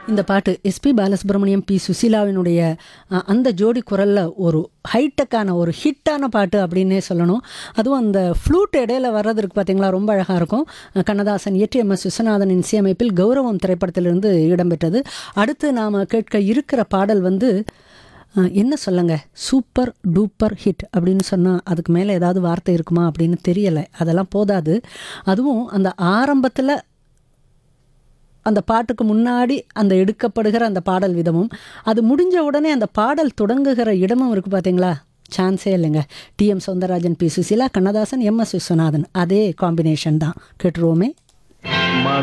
இந்த பாட்டு SP Balasubrahmanyam P சுசீலாவினுடைய அஹ், அந்த ஜோடி குரலில் ஒரு ஹைட்டெக்கான ஒரு ஹிட்டான பாட்டு அப்படின்னே சொல்லணும் அதுவும் அந்த ஃப்ளூட் இடையில வர்றது இருக்கு பார்த்தீங்களா ரொம்ப அழகாக இருக்கும் அஹ், கண்ணதாசன் இயற்றி எம் எஸ் விஸ்வநாதனின் இசையமைப்பில் கௌரவம் திரைப்படத்திலிருந்து இடம்பெற்றது அடுத்து நாம் கேட்க இருக்கிற பாடல் வந்து அஹ், என்ன சொல்லுங்க சூப்பர் டூப்பர் ஹிட் அப்படின்னு சொன்னால் அதுக்கு மேலே ஏதாவது வார்த்தை இருக்குமா அப்படின்னு தெரியலை அதெல்லாம் போதாது அதுவும் அந்த ஆரம்பத்தில் அந்த பாட்டுக்கு முன்னாடி அந்த எடுக்கப்படுகிற அந்த பாடல் விதமும் அது முடிஞ்ச உடனே அந்த பாடல் தொடங்குகிற இடமும் இருக்குது பார்த்தீங்களா சான்ஸே இல்லைங்க TM Soundararajan P Susheela Kannadasan M S Viswanathan அதே காம்பினேஷன் தான் கேட்டுருவோமே